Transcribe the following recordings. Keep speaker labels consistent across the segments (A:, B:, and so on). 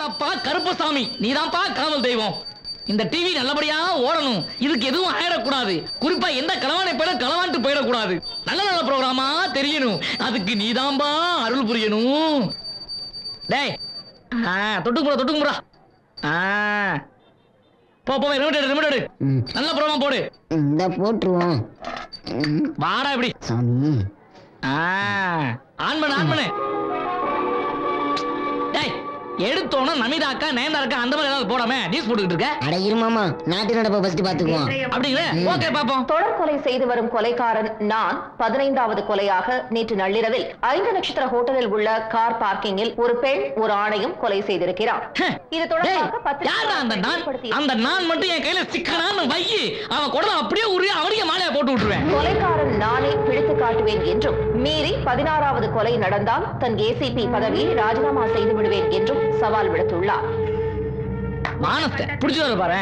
A: அப்பா கருப்பசாமி நீதான்ப்பா காவல் தெய்வம் இந்த டிவி நல்லபடியா ஓடணும் இதுக்கு எதுவும் ஆயிடக்கூடாது குறிப்பா எந்த களவானை போயிட களவான்ட்டு போயிடக்கூடாது நல்ல நல்ல ப்ரோக்ராமா தெரியணும் அதுக்கு நீதான்பா அருள் புரியணும் டேய் ஆ தொட்டுக்கு போடா தொட்டுக்கு போடா ஆ போ போ ரிமோட் எடு ரிமோட் எடு
B: ம்.
A: நல்ல ப்ரோக்ராம் போடு
B: இந்த போட்டுருவோம் ம்,
A: வாடா இப்படி
B: சாமி
A: ஆ ஆன் பண்ணு ஆன் பண்ணு டேய் எடுத்தோன நமிதா அக்கா நயன்தாரா அக்கா அந்த மாதிரி ஏதாவது போடாம நியூஸ் போட்டுக்கிட்டு இருக்க
B: அட இருமாமா நாட்டு நடப்பை ஃபர்ஸ்ட் பாத்துக்குவோம்
A: அப்படிங்களே ஓகே பாப்போம்
C: தொடர் கொலை செய்து வரும் கொலைக்காரன் நான் பதினைந்தாவது கொலையாக நேற்று நள்ளிரவில் ஐந்து நட்சத்திர ஹோட்டலில் உள்ள கார் பார்க்கிங்கில் ஒரு பெண் ஒரு ஆணையும் கொலை செய்திருக்கிறார் இது தொடர்பாக பத்திரிகை
A: யாரா அந்த நான்
C: வெளிப்படுத்திய-
A: அந்த நான் மட்டும் என் கையில சிக்கனான்னு வையி அவன் குடல அப்படியே உருவி அவனுக்கு மாலையா போட்டு விட்டுருவேன்
C: கொலைக்காரன் நானே பிடித்து காட்டுவேன் என்றும் மீறி பதினாறாவது கொலை நடந்தால் தன் ஏசிபி பதவியை ராஜினாமா செய்து விடுவேன் என்றும் சவால் விடுத்துள்ளார்
A: மானத்தை பிடிச்சது பாரு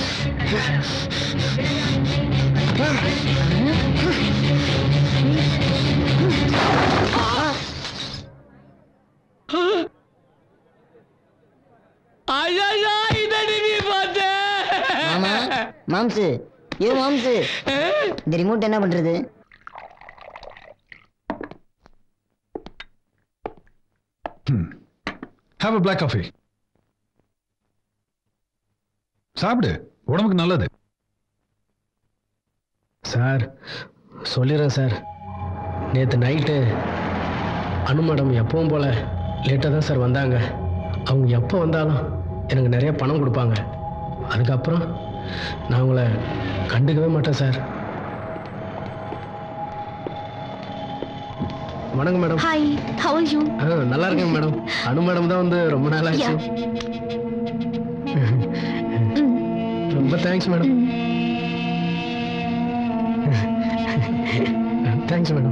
A: ஐயா இதடி நீ
B: மாமா
A: பார்த்தேன்
B: மாம்சு ஏ மாம்சு இந்த ரிமோட் என்ன பண்றது
D: ஹாவ் அ பிளாக் காஃபி சாப்பிடு உடம்புக்கு நல்லது
E: சார் சொல்லிடுறேன் சார் நேற்று நைட்டு அனு மேடம் எப்பவும் போல் லேட்டாக தான் சார் வந்தாங்க அவங்க எப்போ வந்தாலும் எனக்கு நிறைய பணம் கொடுப்பாங்க அதுக்கப்புறம் நான் உங்களை கண்டுக்கவே மாட்டேன் சார் வணக்கம் madam
F: hi how are you
E: ஆ நல்லா இருக்கேன் மேடம் அனு மேடம் தான் வந்து ரொம்ப நாள் ஆச்சு ரொம்ப தேங்க்ஸ் மேடம் தேங்க்ஸ் மேடம்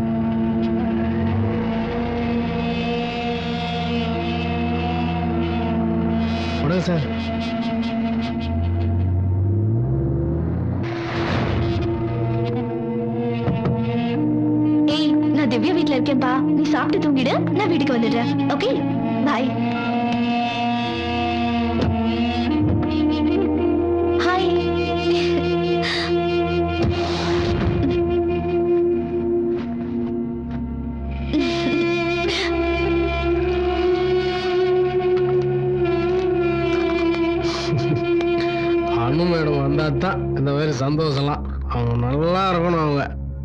E: வணக்கம் சார்
F: ஏய் நான் திவ்யா வீட்ல இருக்கேன்பா நீ சாப்பிட்டு தூங்கிடு நான் வீட்டுக்கு வந்துடுறேன் okay bye hi
E: Anu madam வந்தால் தான் இந்த மாதிரி சந்தோஷம்லாம் அவங்க நல்லா இருக்கணும் அவங்க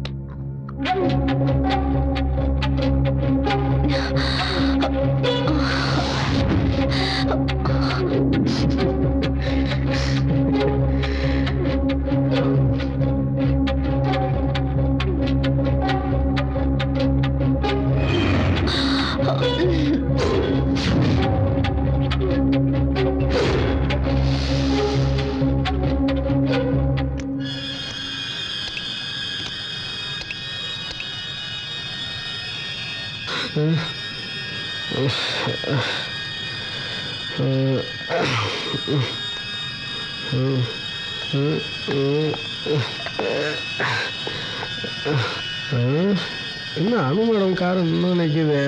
E: என்ன அனு மேடம் கார் இன்னும் நிற்குது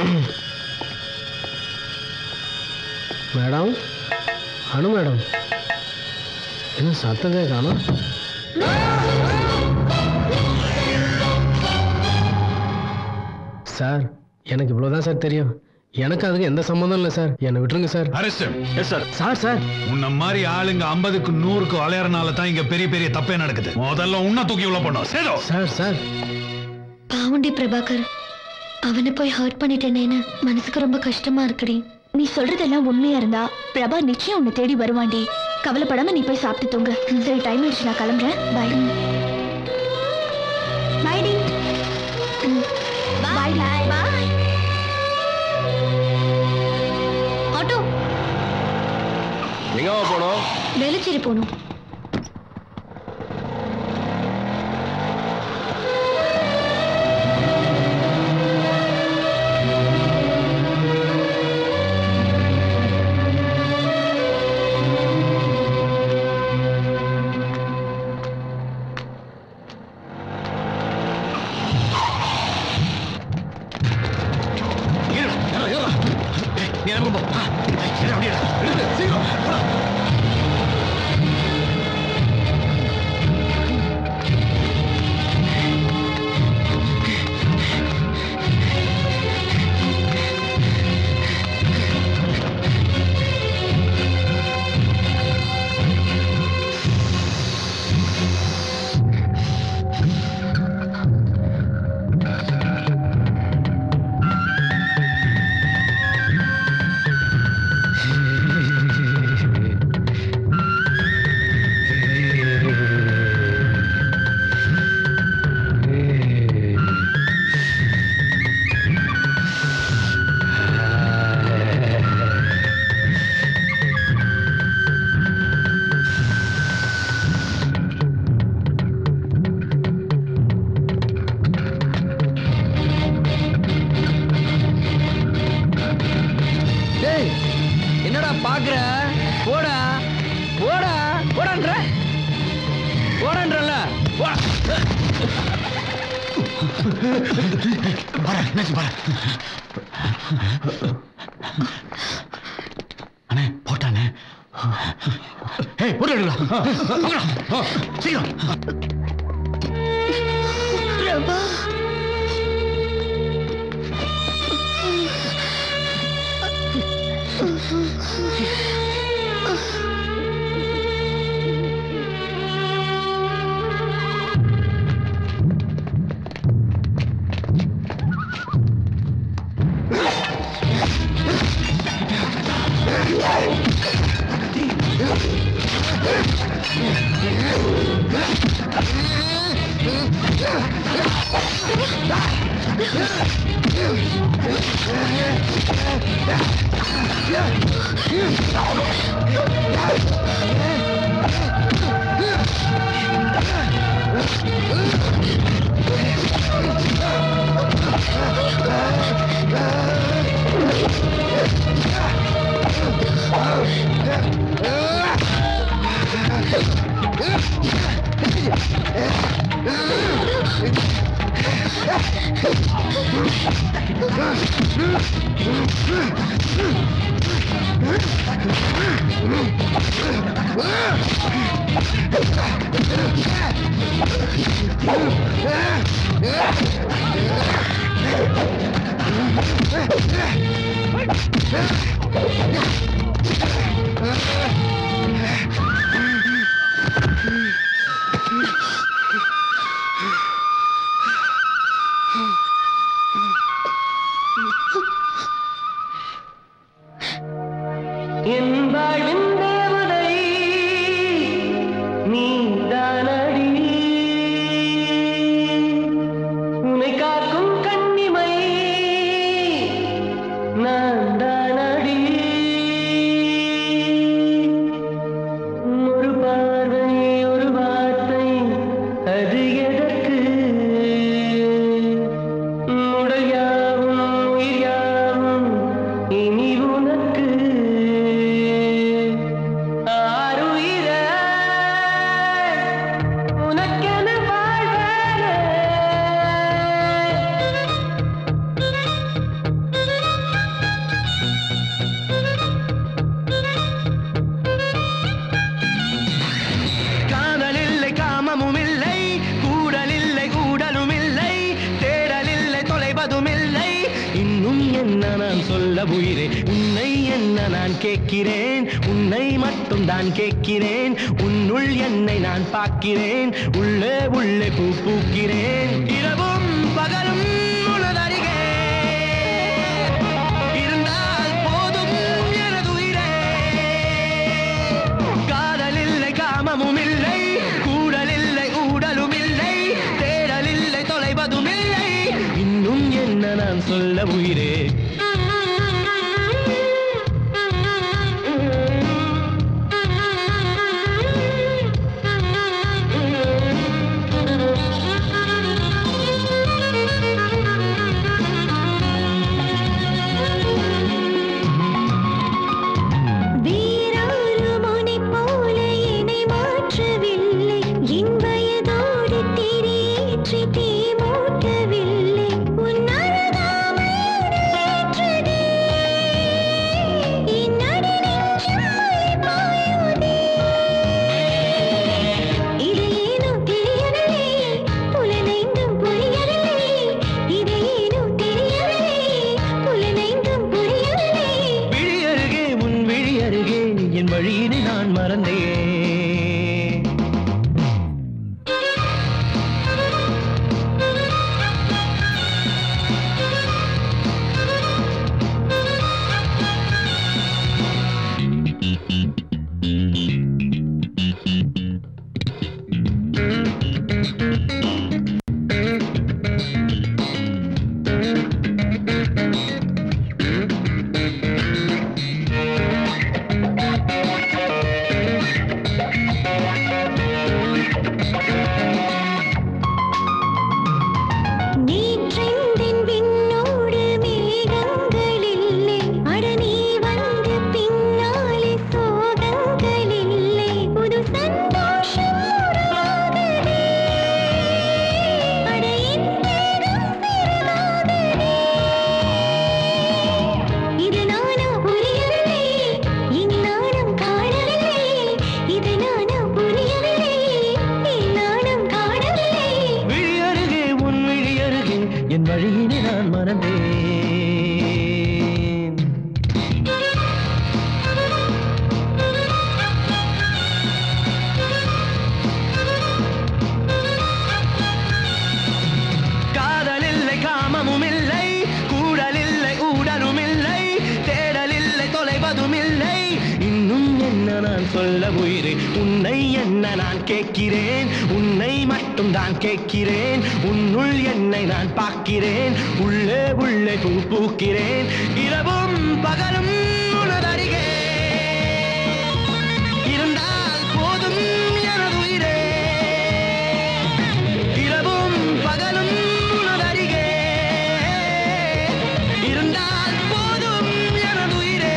E: மேடம் அனு மேடம் என்ன சத்தமே காணும் சார் எனக்கு இவ்வளோதான் சார் தெரியும் எனக்கு அதுக்கு எந்த சம்மந்தம் இல்லை சார் என்னை விட்டுருங்க sir
D: arrest
G: yes sir
E: sir sir
D: உன்ன மாதிரி ஆளுங்க ஐம்பதுக்கு நூறுக்கு அலையறனால தான் இங்க பெரிய பெரிய தப்பே நடக்குது முதல்ல உன்ன தூக்கி உள்ள பண்ணோம் சேதோ
E: சார் சார்
F: பாவுண்டி பிரபாகர் அவனை போய் ஹர்ட் பண்ணிட்டேனேன்னு மனசுக்கு ரொம்ப கஷ்டமா இருக்குடி நீ சொல்றதெல்லாம் உண்மையா இருந்தா பிரபா நிச்சயம் உன்னை தேடி வருவான்டி கவலைப்படாம நீ போய் சாப்பிட்டு தூங்க சரி டைம் ஆயிடுச்சு நான் கிளம்புறேன் பாய் பாய் டி பாய் பாய் ஆட்டோ
G: எங்கவா போனோம்
F: வேலுச்சேரி போகணும்
A: நீ என்ன போ ஆ, ஏறு அப்படியே
G: பாக்குற போடா போடா போடான்ற போடான்றல
H: பாரு என்னாச்சு பாரு அண்ணே போட்டானே ஏய் போட்டு எடுக்கலாம் சீக்கிரம்
F: பிரபா
G: என் வாழ்வின் தேவதை நீ தானடி உன்னை காக்கும் கண்ணிமை நான் தானடி ஒரு பார்வை ஒரு வார்த்தை அது எதற்கு உடல் யாவும் உயிர் யாவும் இனி உனக்கு ஆருயிர உனக்கென வாழ்வேனே காதல் இல்லை காமமும் இல்லை கூடல் இல்லை கூடலும் இல்லை தேடல் இல்லை தொலைவதும் இல்லை இன்னும் என்ன நான் சொல்ல உயிரே உன்னை என்ன நான் கேட்கிறேன் உன்னை மட்டும் தான் கேட்கிறேன் உன்னுள் என்னை நான் பார்க்கிறேன் உள்ளே உள்ளே பூ பூக்கிறேன் இரவும் பகலும் உனதருகே இருந்தால் போதும் எனது உயிரே காதல் இல்லை காமமும் இல்லை கூடல் இல்லை ஊடலும் இல்லை தேடல் இல்லை தொலைவதும் இல்லை இன்னும் என்ன நான் சொல்ல உயிரே
F: வேறொரு முனை போல என்னை மாற்றவில்லை என் வயதோடு திரியேற்றி தீ மூட்டவில்லை உன் அழகாமை ஏற்றதே என் அடி நெஞ்சம் மழை பாயுதே இது ஏனோ தெரியவில்லை புலனைந்தும் புரியவில்லை இது ஏனோ தெரியவில்லை புலனைந்தும் புரியவில்லை
G: விழி அருகே உன் விழி அருகே என் வழியினை நான் மறந்தேன் நான் சொல்ல உயிரே உன்னை என்ன நான் கேட்கிறேன் உன்னை மட்டும் தான் கேட்கிறேன் உன்னுள் என்னை நான் பார்க்கிறேன் உள்ளே உள்ளே பூ பூக்கிறேன் இரவும் பகலும் உனதருகே இருந்தால் போதும் எனது உயிரே இரவும் பகலும் உனதருகே இருந்தால் போதும் எனது உயிரே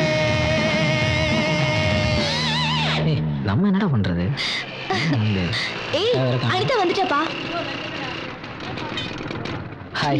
A: நம்ம என்னடா பண்றது
F: ஏய் அனிதா வந்துட்டாப்பா
A: ஹாய்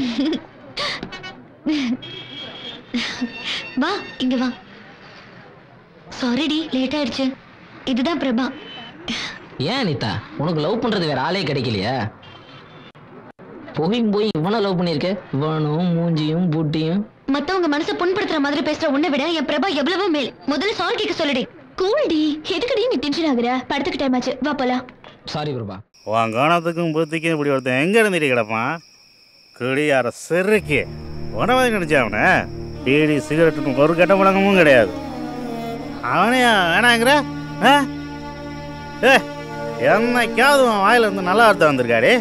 F: வா இங்க வா சாரிடி லேட் ஆயிடுச்சு இதுதான் பிரபா
A: ஏன் அனிதா உனக்கு லவ் பண்றது வேற ஆளே கிடைக்கலையா போய் போய் இவனை லவ் பண்ணிருக்க இவனும் மூஞ்சியும் பூட்டியும்
F: மத்தவங்க மனசை புண்படுத்துற மாதிரி பேசுற உன்னை விட என் பிரபா எவ்வளவோ மேல் முதல்ல சாரி கேட்க சொல்லுடி கூல்டி எதுக்கடி நீ டென்ஷன் ஆகுற படத்துக்கு டைம் ஆச்சு வா போலாம்
A: சாரி பிரபா
I: உன் கவனத்துக்கும் புத்திக்கும் இப்படி ஒருத்தன் எங்கே இருந்துட்டு கிடப்பான் குடியார செருக்கி உணவை நினைச்சா அவனை பீடி சிகரெட்டுன்னு ஒரு கெட்ட பழக்கமும் கிடையாது அவனையா வேணாங்கிற ஆ? ஏ என்னைக்காவது உன் வாயில இருந்து நல்லா அர்த்தம் வந்திருக்காடி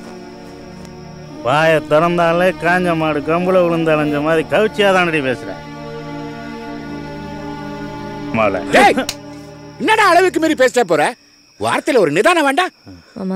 I: வாயை திறந்தாலே காஞ்ச மாடு கம்புல விழுந்து அலைஞ்ச மாதிரி கவிச்சியாக தானடி பேசுகிறேன்
J: டேய், என்னடா அளவுக்கு மீறி பேச போற வார்த்தையில ஒரு நிதானம் வேண்டாம்